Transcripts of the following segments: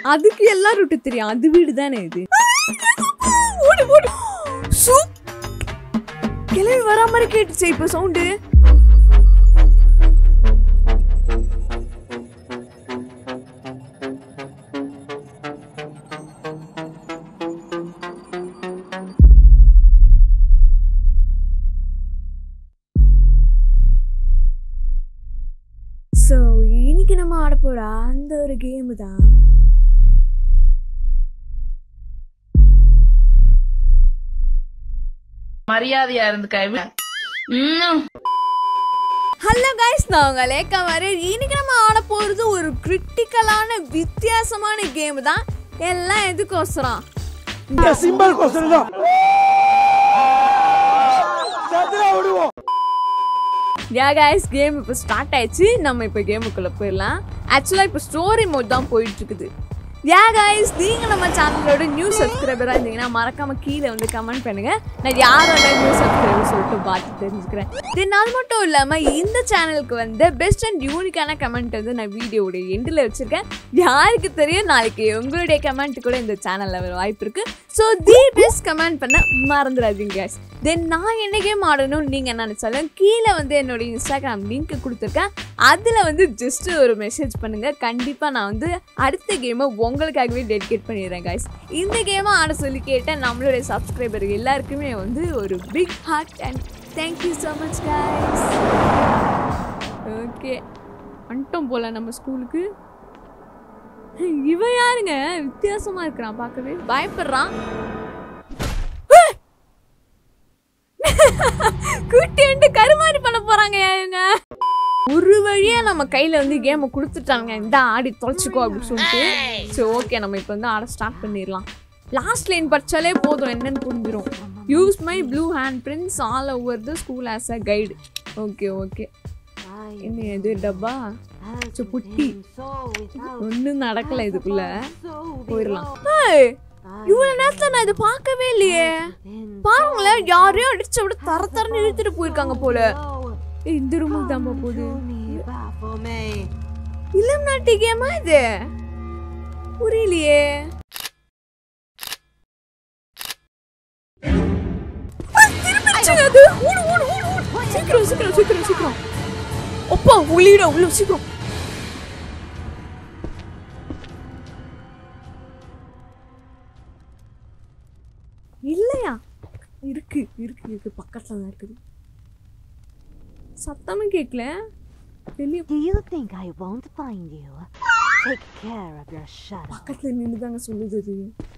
அதுக்கு எல்லா ரூட்டு தெரியும் அது வீடு தானே இது ஓடு ஓடு சூப் கிளம்பி வரா மாதிரி கேட்டுச்சு இப்போ சவுண்டு ஸோ இன்னைக்கு நம்ம ஆட போற அந்த ஒரு கேம் தான் மரியாதையா இருந்துக்க ம் ஹலோ கைஸ் நான் உங்க லேக்கா மாதிரி இன்னைக்கு நம்ம ஆட போறது ஒரு கிரிட்டிக்கலான வித்தியாசமான கேம் தான் எல்லாம் எதுக்கோசரம் இந்த சிம்பிள் கொஸ்டின் தான் சதுரா விடுவோம் யா கைஸ் கேம் இப்போ ஸ்டார்ட் ஆயிடுச்சு நம்ம இப்போ கேமுக்குள்ளே போயிடலாம் ஆக்சுவலாக இப்போ ஸ்டோரி மோட் தான் போயிட்டு இருக்குது யா கைஸ் நீங்கள் நம்ம சேனலோட நியூ சப்ஸ்கிரைபராக இருந்தீங்கன்னா மறக்காம கீழே வந்து கமெண்ட் பண்ணுங்க நான் யாரோட நியூ சப்ஸ்கிரைபர் சொல்லிட்டு பார்த்து தெரிஞ்சுக்கிறேன் தென் அது மட்டும் இல்லாமல் இந்த சேனலுக்கு வந்து பெஸ்ட் அண்ட் யூனிக்கான கமெண்ட் வந்து நான் வீடியோட எண்டில் வச்சுருக்கேன் யாருக்கு தெரியும் நாளைக்கு உங்களுடைய கமெண்ட் கூட இந்த சேனலில் வர வாய்ப்பு இருக்கு ஸோ தி பெஸ்ட் கமெண்ட் பண்ண மறந்துடாதீங்க guys தென் நான் என்ன கேம் ஆடணும் நீங்கள் நினச்சாலும் கீழே வந்து என்னோட இன்ஸ்டாகிராம் லிங்க் கொடுத்துருக்கேன் அதில் வந்து ஜஸ்ட் ஒரு மெசேஜ் பண்ணுங்கள் கண்டிப்பாக நான் வந்து அடுத்த கேமை உங்களுக்காகவே டெடிகேட் பண்ணிடுறேன் guys இந்த கேமை ஆட சொல்லி கேட்ட நம்மளுடைய சப்ஸ்கிரைபர் எல்லாருக்குமே வந்து ஒரு big heart and thank you so much guys okay வந்துட்டோம் போல நம்ம ஸ்கூலுக்கு இவன் யாருங்க வித்தியாசமா இருக்கிறான் பார்க்கவே பயப்படுறான் கூட்டி வந்து கருமாறி பண்ண போறாங்க இவங்க ஒரு வழியா நம்ம கையில வந்து கேமை கொடுத்துட்டாங்க இந்த ஆடி தொலைச்சிக்கோ அப்படின்னு சொல்லிட்டு சரி ஓகே நம்ம இப்போ வந்து ஆட ஸ்டார்ட் பண்ணிடலாம் லாஸ்ட் லைன் படிச்சாலே போதும் என்னன்னு புரிஞ்சிடும் use my blue hand prints all over the school as a guide okay okay என்ன இது டப்பா சரி, புட்டி ஒன்றும் நடக்கல இதுக்குள்ள போயிடலாம் ஏய், இவ்வளவு நேரத்துல நான் இதை பார்க்கவே இல்லையே பாருங்களேன் யாரையும் அடிச்சு விட தர தரன்னு இழுத்துட்டு போயிருக்காங்க போல ஏய், இந்த ரூமுக்கு தான் போகுது இளம் நாட்டு கேமா இது புரியலையே ஆ, திரும்பிடுச்சுங்க அது. ஓடு, ஓடு, ஓடு, ஓடு. சீக்கிரம் சீக்கிரம் சீக்கிரம் சீக்கிரம் அப்பா உள்ளிட உள்ள சீக்கிரம் இல்லையா இருக்கு இருக்கு இருக்கு பக்கத்துல தான் இருக்குது சத்தமும் கேட்கல வெளியே Do you think I won't find you? Take care of your shadow. பக்கத்துல நின்று தாங்க சொல்லுது அது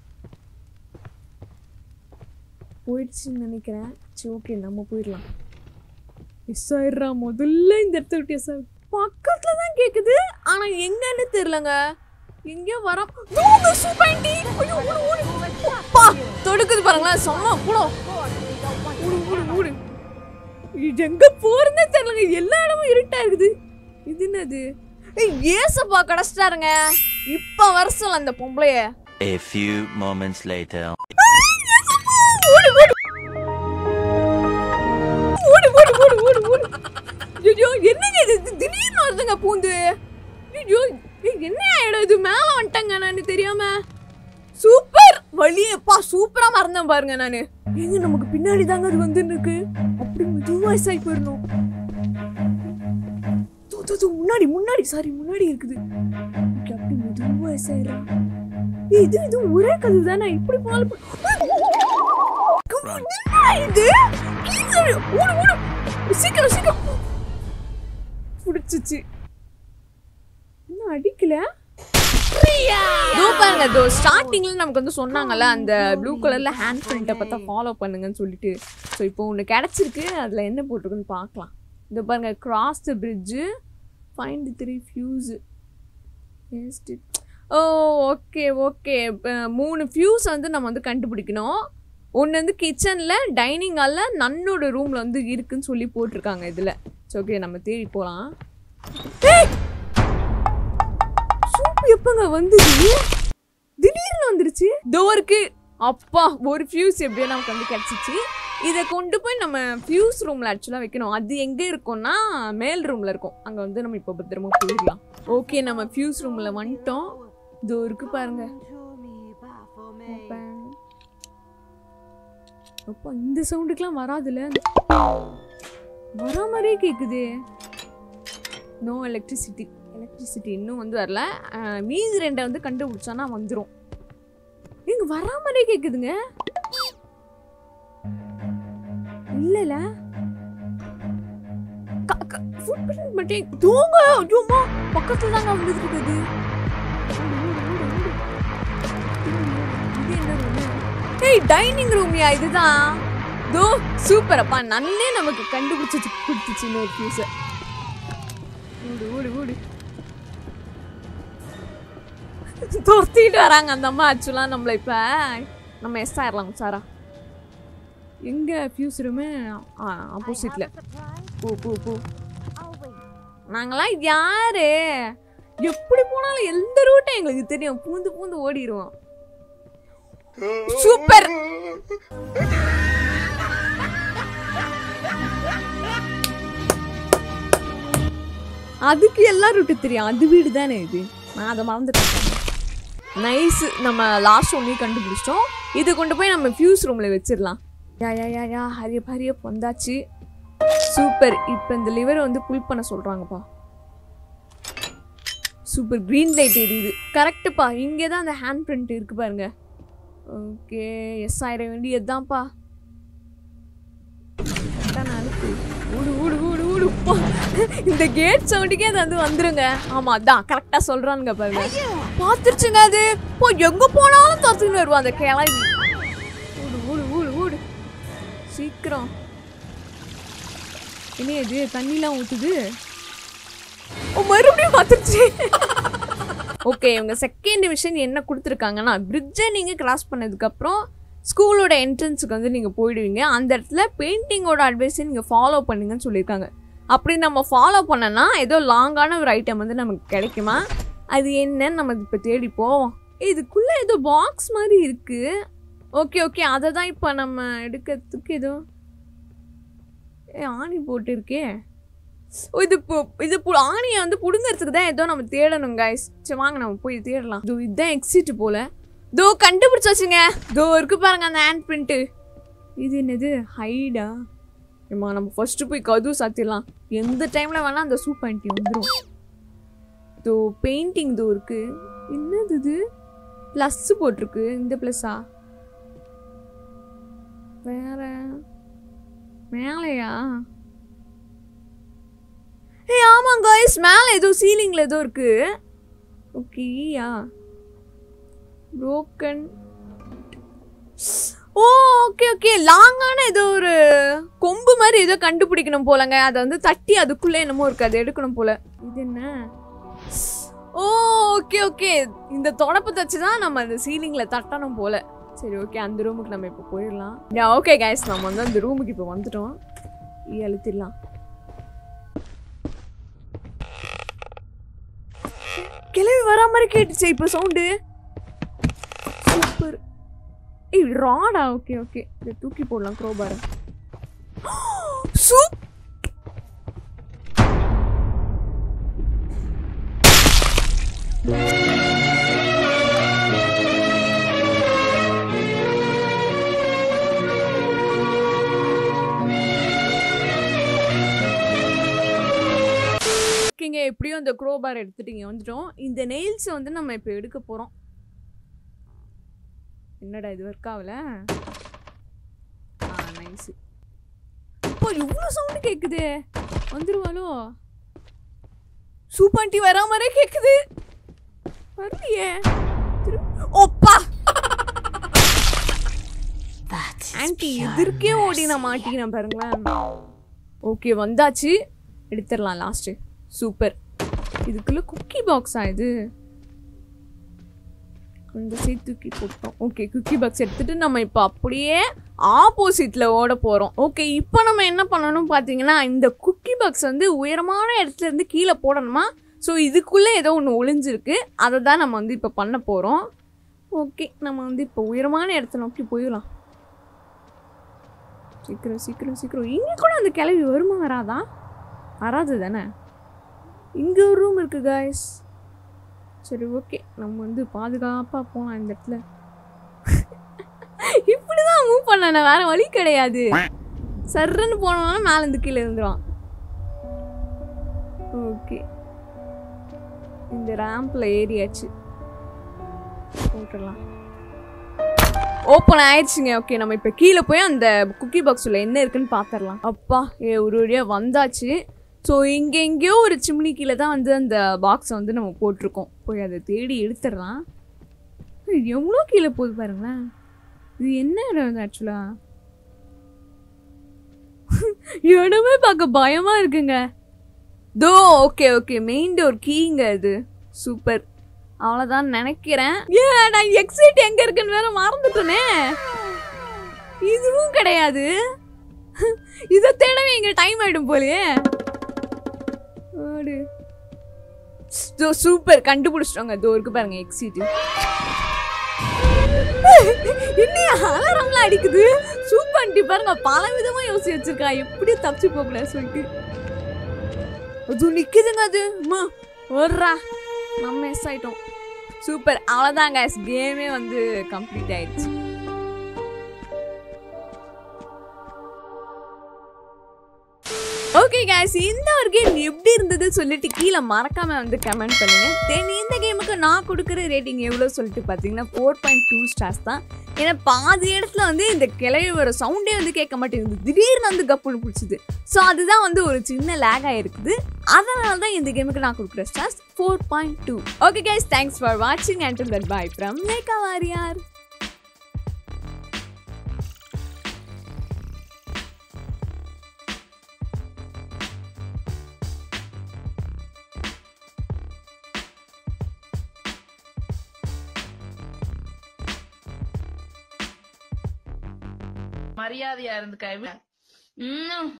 போயிடுச்சுன்னு நினைக்கிறேன் சரி ஓகே நம்ம போயிடலாம் மிஸ் ஆயிடுறா முதல்ல இந்த இடத்த விட்டு எஸ் பக்கத்துல தான் கேக்குது ஆனா எங்கன்னு தெரியலங்க எங்கேயோ வரோம் சூப்பாண்டி பா தொடுக்குது பாருங்களேன் சொன்னா கூட ஓடு ஓடு ஓடு இது எங்க போறதே தெரியலங்க எல்லா இடமும் இருட்டா இருக்குது இது என்னது ஏய் ஏசப்பா கடச்சிட்டாருங்க இப்ப வர சொல்ல அந்த பொம்பளைய A few moments later. ஓடு ஓடு ஓடு ஓடு ஓடு ஓடு ஓடு ஐயோ என்னங்க இது இது திடீர்னு வருதுங்க பூந்து ஐயோ ஏய், என்ன ஆயிடும் இது மேல வந்துட்டங்க நான் தெரியாம சூப்பர் வழியப்பா சூப்பரா மறந்தேன் பாருங்க நானு ஏங்க நமக்கு பின்னாடி தாங்க அது வந்து இருக்கு அப்படி மெதுவா ஆகி போயிடணும் தூ, தூ, தூ, முன்னாடி முன்னாடி சாரி முன்னாடி இருக்குது Okay, அப்படி மெதுவா ஆயிடுறா இது இது ஒரே கது தானே இப்படி போல இது கீழே ஓடு ஓடு சீக்கிரம் சீக்கிரம் புடிச்சிச்சு இன்னும் அடிக்கல இதோ பாருங்க இதோ ஸ்டார்டிங்ல நமக்கு வந்து சொன்னாங்கல்ல அந்த ப்ளூ கலர்ல ஹேண்ட் பிரிண்ட்டை பார்த்தா ஃபாலோ பண்ணுங்கன்னு சொல்லிட்டு ஸோ இப்போ ஒன்று கிடச்சிருக்கு அதில் என்ன போட்டிருக்குன்னு பார்க்கலாம் இதோ பாருங்க cross the bridge find three fuse oh okay okay மூணு ஃபியூஸ் வந்து நம்ம வந்து கண்டுபிடிக்கணும் ஒன்று வந்து கிச்சனில் டைனிங் ஹாலில் நன்னோட ரூமில் வந்து இருக்குன்னு சொல்லி போட்டிருக்காங்க இதில் ஸோ ஓகே நம்ம தேடி போகலாம் சூப்பு எப்பங்க வந்துச்சு திடீர்னு வந்துருச்சு டோருக்கு அப்பா ஒரு ஃபியூஸ் எப்படியோ நமக்கு வந்து கிடச்சிச்சு இதை கொண்டு போய் நம்ம ஃபியூஸ் ரூமில் ஆக்சுவலாக வைக்கணும் அது எங்கே இருக்கும்னா மேல் ரூமில் இருக்கும் அங்கே வந்து நம்ம இப்போ பத்திரமா போயிடலாம் ஓகே நம்ம ஃபியூஸ் ரூமில் வந்துட்டோம் இதோ இருக்கு பாருங்க To me, Baphomet. Open. அப்பா இந்த சவுண்டுக்கெல்லாம் வராதுல்ல வரா மாதிரியே கேக்குதே நோ எலக்ட்ரிசிட்டி எலக்ட்ரிசிட்டி இன்னும் வந்து வரல அஹ், மீதி ரெண்டை வந்து கண்டுபிடிச்சானா வந்துடும் இங்க வரா மாதிரியே கேக்குதுங்க இல்லல ஃபுட்பிரிண்ட் மட்டும் தூங்க ஐயோமா பக்கத்துல தாங்க வந்துட்டு இருக்குது இது என்ன room? ஏய் டைனிங் ரூம்யா இதுதான் தோ சூப்பர் அப்பா நன்னே நமக்கு கண்டுபிடிச்சு கொடுத்துச்சு இன்னொரு ஃபியூஸ ஓடு ஓடு ஓடு துரத்திட்டு வராங்க அந்த அம்மா ஆக்சுவலாக நம்மள இப்ப நம்ம எஸ் ஆயிடலாம் சாரா எங்க ஃபியூஸ் ரூமு ஆப்போசிட்ல போ போ போ I'll wait. நாங்களாம் யாரு எப்படி போனாலும் எந்த ரூட்டும் எங்களுக்கு தெரியும் பூந்து பூந்து ஓடிடுவோம் சூப்பர் அதுக்கு எல்லா ரூட்டு தெரியும் அது வீடு தானே இது நான் அதை மறந்துட்டேன் நைஸ் நம்ம லாஸ்ட் ஒன்னையும் கண்டுபிடிச்சிட்டோம் இது கொண்டு போய் நம்ம ஃபியூஸ் ரூமில் வச்சிடலாம் யா யா யா யா ஹரியப் ஹரியப் வந்தாச்சு சூப்பர் இப்போ இந்த லிவரை வந்து புல் பண்ண சொல்கிறாங்கப்பா சூப்பர் க்ரீன் லைட் எரியுது கரெக்டுப்பா இங்கே தான் அந்த ஹேண்ட் பிரிண்ட் இருக்கு பாருங்க ஓகே எஸ் ஆயிட வேண்டியதுதான்ப்பா கரெக்டா நான் அனுப்பு. ஓடு ஓடு ஓடு ஓடு போ. இந்த கேட் சவுண்டுக்கே அது வந்து வந்துருங்க ஆமா அதான் கரெக்டா சொல்றானுங்க பாருங்க பாத்துருச்சுங்க அது போ எங்க போனாலும் துரத்துன்னு வருவா அந்த கிளவி ஓடு ஓடு ஓடு ஓடு சீக்கிரம் என்ன இது தண்ணிலாம் ஊத்துது ஓ மறுபடியும் பார்த்துருச்சு ஓகே இவங்க செகண்ட் டிவிஷன் என்ன கொடுத்துருக்காங்கன்னா பிரிட்ஜை நீங்கள் கிராஸ் பண்ணதுக்கப்புறம் ஸ்கூலோட என்ட்ரன்ஸுக்கு வந்து நீங்கள் போயிடுவீங்க அந்த இடத்துல பெயிண்டிங்கோட அட்வைஸை நீங்கள் ஃபாலோ பண்ணுங்கன்னு சொல்லியிருக்காங்க அப்படி நம்ம ஃபாலோ பண்ணனா ஏதோ லாங்கான ஒரு ஐட்டம் வந்து நமக்கு கிடைக்குமா அது என்னன்னு நம்ம இப்போ தேடிப்போம் இதுக்குள்ளே ஏதோ பாக்ஸ் மாதிரி இருக்குது ஓகே ஓகே அதை தான் இப்போ நம்ம எடுக்கிறதுக்கு ஏதோ ஏ ஆணி போட்டிருக்கே ஓ, இது பு- இது பு- ஆணியை வந்து புடுங்கறதுக்கு தான் ஏதோ நம்ம தேடணும் guys சரி வாங்க நம்ம போய் தேடலாம் இதோ இதுதான் எக்ஸிட் போல தோ கண்டுபிடிச்சாச்சுங்க தோ இருக்கு பாருங்க அந்த ஹேண்ட் பிரிண்ட்டு இது என்னது ஹைடா ஏம்மா நம்ம ஃபர்ஸ்ட் போய் கதவு சாத்திடலாம் எந்த டைம்ல வேணா அந்த சூப் ஆண்டி வந்துடும் தோ பெயிண்டிங் தோ இருக்கு என்னது இது ப்ளஸ் போட்டிருக்கு இந்த ப்ளஸ்ஸா வேற மேலையா ஏய் ஆமாம் காய்ஸ் மேலே ஏதோ சீலிங்கில் ஏதோ இருக்கு ஓகேயா broken ஓ ஓகே ஓகே லாங்கான ஏதோ ஒரு கொம்பு மாதிரி ஏதோ கண்டுபிடிக்கணும் போலங்க அதை வந்து தட்டி அதுக்குள்ளே என்னமோ இருக்கு அதை எடுக்கணும் போல இது என்ன ஓ ஓகே ஓகே இந்த தொடப்பத்தை வச்சு தான் நம்ம அந்த சீலிங்கில் தட்டணும் போல சரி ஓகே அந்த ரூமுக்கு நம்ம இப்போ போயிடலாம் ஓகே கைஸ் நம்ம வந்து அந்த ரூமுக்கு இப்போ வந்துட்டோம் ஈ அழுத்திடலாம் கிளம்பி வரா மாதிரி கேட்டுச்சு இப்போ சவுண்டு சூப்பர் ஏய் ராடா ஓகே ஓகே இதை தூக்கி போடலாம் க்ரோபார சூப் ஓகேங்க எப்படியும் அந்த க்ரோபார் எடுத்துட்டீங்க வந்துட்டோம் இந்த நெயில்ஸ் வந்து நம்ம இப்போ எடுக்க போகிறோம் என்னடா இது ஒர்க் ஆகல ஆ நைஸ் இப்போ இவ்வளோ சவுண்டு கேட்குது வந்துருவாளோ சூப்பாண்டி வரா மாதிரியே கேட்குது வரலையே திரு- ஓப்பா ஆன்ட்டி எதிர்க்கே ஓடி நான் மாட்டிக்கிறேன் பாருங்களேன் ஓகே வந்தாச்சு எடுத்துடலாம் லாஸ்ட்டு சூப்பர் இதுக்குள்ள குக்கி பாக்ஸா இது அந்த சைடு தூக்கி போட்டோம் ஓகே குக்கி பாக்ஸ் எடுத்துட்டு நம்ம இப்போ அப்படியே ஆப்போசிட்ல ஓட போறோம் ஓகே இப்போ நம்ம என்ன பண்ணணும் பார்த்தீங்கன்னா இந்த குக்கி பாக்ஸ் வந்து உயரமான இடத்துல இருந்து கீழே போடணுமா ஸோ இதுக்குள்ளே ஏதோ ஒன்று ஒளிஞ்சிருக்கு அதை தான் நம்ம வந்து இப்போ பண்ண போகிறோம் ஓகே நம்ம வந்து இப்போ உயரமான இடத்த நோக்கி போயிடலாம் சீக்கிரம் சீக்கிரம் சீக்கிரம் இங்கே கூட அந்த கிளவி வருமா வராதா வராது தானே இங்கே ஒரு ரூம் இருக்குது காய்ஸ் சரி ஓகே நம்ம வந்து பாதுகாப்பாக போகலாம் இந்த இடத்துல இப்படிதான் மூவ் பண்ண வேற வழி கிடையாது சர்றன்னு போனோம்னா மேல இருந்து கீழே இருந்துருவான் ஓகே இந்த ரேம்ப்ல ஏறியாச்சு போட்டுடலாம் ஓப்பன் ஆயிடுச்சுங்க ஓகே நம்ம இப்போ கீழே போய் அந்த குக்கி பாக்ஸில் என்ன இருக்குன்னு பார்த்துடலாம் அப்பா ஏ ஒரு வழியாக வந்தாச்சு ஸோ இங்கே எங்கேயோ ஒரு சிம்னி கீழே தான் வந்து அந்த பாக்ஸை வந்து நம்ம போட்டிருக்கோம் போய் அதை தேடி எடுத்துடலாம் எவ்வளோ கீழே போகுது பாருங்களேன் இது என்ன இடம் ஆக்சுவலா இடமே பார்க்க பயமா இருக்குங்க தோ ஓகே ஓகே மெயின் டோர் கீங்க இது சூப்பர் அவ்வளோதான் நினைக்கிறேன் ஏ நான் எக்ஸிட் எங்க இருக்குன்னு வேற மறந்துட்டேனே இதுவும் கிடையாது இதை தேடவே எங்க டைம் ஆயிடும் போலயே ஓடு தோ சூப்பர் கண்டுபிடிச்சிட்டோங்க தோ இருக்கு பாருங்க எக்ஸிட் இன்னும் அலாரம்லாம் அடிக்குது சூப்பர் ஆண்டி பாருங்க பல விதமா யோசிச்சு வச்சிருக்கா எப்படி தப்பிச்சு போகக்கூடாது சொல்லிட்டு அது நிக்குதுங்க அது அம்மா வர்றா நம்ம மிஸ் ஆயிட்டோம் சூப்பர் அவ்வளோதான் guys கேமே வந்து கம்ப்ளீட் ஆயிடுச்சு ஓகே guys இந்த ஒரு கேம் எப்படி இருந்தது சொல்லிட்டு கீழே மறக்காம வந்து கமெண்ட் பண்ணுங்க தென் இந்த கேமுக்கு நான் கொடுக்குற ரேட்டிங் எவ்வளோ சொல்லிட்டு பார்த்தீங்கன்னா ஃபோர் பாயிண்ட் டூ ஸ்டார்ஸ் தான் ஏன்னா பாதி இடத்துல வந்து இந்த கிளையோட சவுண்டே வந்து கேட்க மாட்டேங்குது திடீர்னு வந்து கப்புன்னு பிடிச்சிது ஸோ அதுதான் வந்து ஒரு சின்ன லேக் ஆயிருக்குது அதனால தான் இந்த கேமுக்கு நான் கொடுக்குற stars four point two okay guys thanks for வாட்சிங் and that bye from Lekha Warrier மரியாதையா இருந்துக்கா இன்னும்